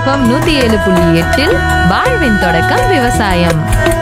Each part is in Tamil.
எஃப்எம் நூத்தி ஏழு புள்ளி எட்டில் வாழ்வின் தொடக்கம் விவசாயம்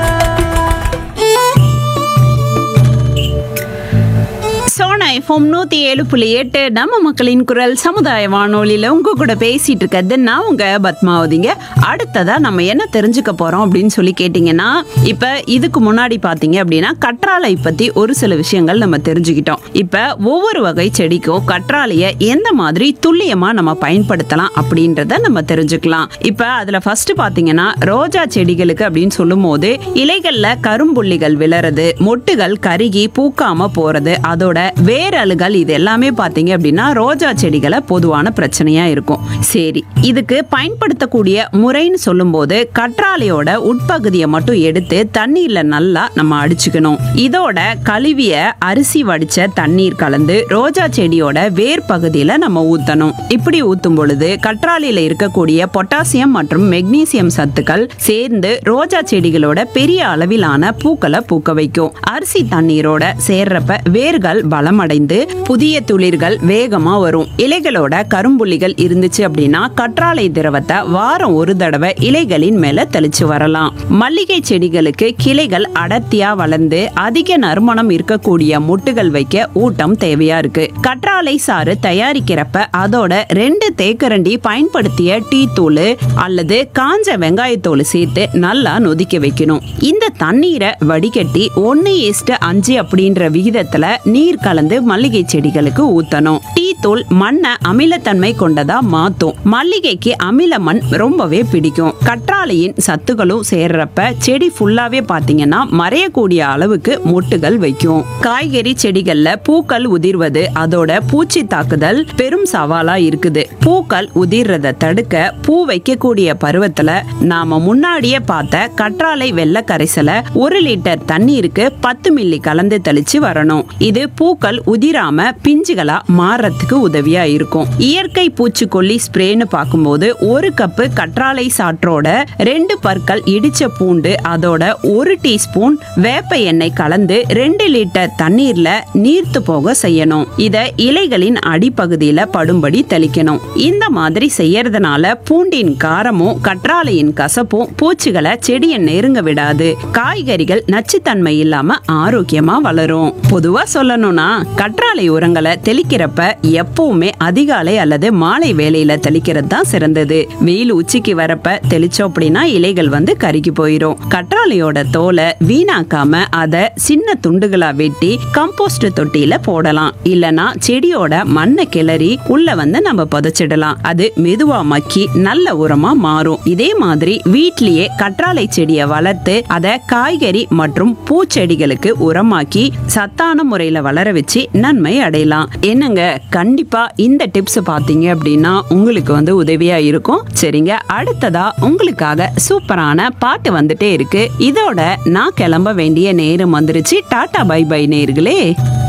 சோனா எஃப்எம் நூற்றி ஏழு புள்ளி எட்டு நம்ம மக்களின் குரல் சமுதாய வானொலியில் உங்க கூட பேசிட்டு இருக்கிறது நான் உங்க பத்மாவதிங்க அடுத்ததா நம்ம என்ன தெரிஞ்சுக்க போறோம் அப்படின்னு சொல்லி கேட்டிங்கன்னா இப்போ இதுக்கு முன்னாடி பார்த்தீங்க அப்படின்னா கற்றாழை பத்தி ஒரு சில விஷயங்கள் நம்ம தெரிஞ்சுக்கிட்டோம் இப்போ ஒவ்வொரு வகை செடிக்கும் கற்றாழையை எந்த மாதிரி துல்லியமா நம்ம பயன்படுத்தலாம் அப்படின்றத நம்ம தெரிஞ்சுக்கலாம் இப்போ அதுல ஃபர்ஸ்ட் பார்த்தீங்கன்னா ரோஜா செடிகளுக்கு அப்படின்னு சொல்லும்போது இலைகள்ல கரும்புள்ளிகள் விழறது மொட்டுகள் கருகி பூக்காம போறது அதோட வேரலுகள் இது எல்லாமே பாத்தீங்க அப்படின்னா ரோஜா செடிகளை பொதுவான பிரச்சனையா இருக்கும் சரி இதுக்கு பயன்படுத்தக்கூடிய முறைன்னு சொல்லும்போது கற்றாழையோட உட்பகுதியை மட்டும் எடுத்து தண்ணீர்ல நல்லா நம்ம அடிச்சுக்கணும் இதோட கழுவிய அரிசி வடிச்ச தண்ணீர் கலந்து ரோஜா செடியோட வேர் பகுதியில நம்ம ஊத்தணும் இப்படி ஊத்தும் பொழுது கற்றாழையில இருக்கக்கூடிய பொட்டாசியம் மற்றும் மெக்னீசியம் சத்துக்கள் சேர்ந்து ரோஜா செடிகளோட பெரிய அளவிலான பூக்களை பூக்க வைக்கும் அரிசி தண்ணீரோட சேர்றப்ப வேர்கள் பலமடைந்து புதிய துளிர்கள் வேகமா வரும் இலைகளோட கரும்புள்ளிகள் இருந்துச்சு அப்படின்னா கற்றாழை திரவத்தை வாரம் ஒரு தடவை இலைகளின் மேல தெளிச்சு வரலாம் மல்லிகை செடிகளுக்கு கிளைகள் அடர்த்தியா வளர்ந்து அதிக நறுமணம் இருக்கக்கூடிய மொட்டுகள் வைக்க ஊட்டம் தேவையா இருக்கு கற்றாழை சாறு தயாரிக்கிறப்ப அதோட ரெண்டு தேக்கரண்டி பயன்படுத்திய டீ தூள் அல்லது காஞ்ச வெங்காயத்தோல் சேர்த்து நல்லா நொதிக்க வைக்கணும் இந்த தண்ணீரை வடிகட்டி ஒன்னு ஈஸ்ட் அஞ்சு அப்படின்ற விகிதத்துல நீர் கலந்து மல்லிகை செடிகளுக்கு ஊத்தணும் டீ தூள் மண்ணை அமிலத்தன்மை கொண்டதா மாத்தும் மல்லிகைக்கு அமில மண் ரொம்பவே பிடிக்கும் கற்றாழையின் சத்துக்களும் சேர்றப்ப செடி ஃபுல்லாவே பாத்தீங்கன்னா மறையக்கூடிய அளவுக்கு மொட்டுகள் வைக்கும் காய்கறி செடிகள்ல பூக்கள் உதிர்வது அதோட பூச்சி தாக்குதல் பெரும் சவாலா இருக்குது பூக்கள் உதிர்றத தடுக்க பூ வைக்கக்கூடிய பருவத்துல நாம முன்னாடியே பார்த்த கற்றாழை வெள்ளை கரைசலை ஒரு லிட்டர் தண்ணீருக்கு பத்து மில்லி கலந்து தெளிச்சு வரணும் இது பூக்கள் உதிராம பிஞ்சுகளா மாறத்துக்கு உதவியா இருக்கும் இயற்கை பூச்சிக்கொல்லி ஸ்ப்ரேன்னு பார்க்கும்போது ஒரு கப்பு கற்றாழை சாற்றோட ரெண்டு பற்கள் இடிச்ச பூண்டு அதோட ஒரு டீஸ்பூன் வேப்ப எண்ணெய் கலந்து ரெண்டு லிட்டர் தண்ணீர்ல நீர்த்து போக செய்யணும் இத இலைகளின் அடிப்பகுதியில படும்படி தெளிக்கணும் இந்த மாதிரி செய்யறதுனால பூண்டின் காரமும் கற்றாழையின் கசப்பும் பூச்சிகளை செடியை நெருங்க விடாது காய்கறிகள் நச்சுத்தன்மை இல்லாம ஆரோக்கியமா வளரும் பொதுவா சொல்லணும்னா கற்றாழை உரங்களை தெளிக்கிறப்ப எப்பவுமே அதிகாலை அல்லது மாலை வேளையில தெளிக்கிறது தான் சிறந்தது வெயில் உச்சிக்கு வரப்ப தெளிச்சோம் அப்படின்னா இலைகள் வந்து கருகி போயிடும் கற்றாழையோட தோலை வீணாக்காம அதை சின்ன துண்டுகளா வெட்டி கம்போஸ்ட் தொட்டியில போடலாம் இல்லனா செடியோட மண்ணை கிளறி உள்ள வந்து நம்ம புதைச்சிடலாம் அது மெதுவா மக்கி நல்ல உரமா மாறும் இதே மாதிரி வீட்லயே கற்றாழை செடியை வளர்த்து அதை காய்கறி மற்றும் பூச்செடிகளுக்கு உரமாக்கி சத்தான முறையில வளர வச்சு நன்மை அடையலாம் என்னங்க கண்டிப்பா இந்த டிப்ஸ் பாத்தீங்க அப்படின்னா உங்களுக்கு வந்து உதவியா இருக்கும் சரிங்க அடுத்ததா உங்களுக்காக சூப்பரான பாட்டு வந்துட்டே இருக்கு இதோட நான் கிளம்ப வேண்டிய நேரம் வந்துருச்சு டாடா பை பை நேர்களே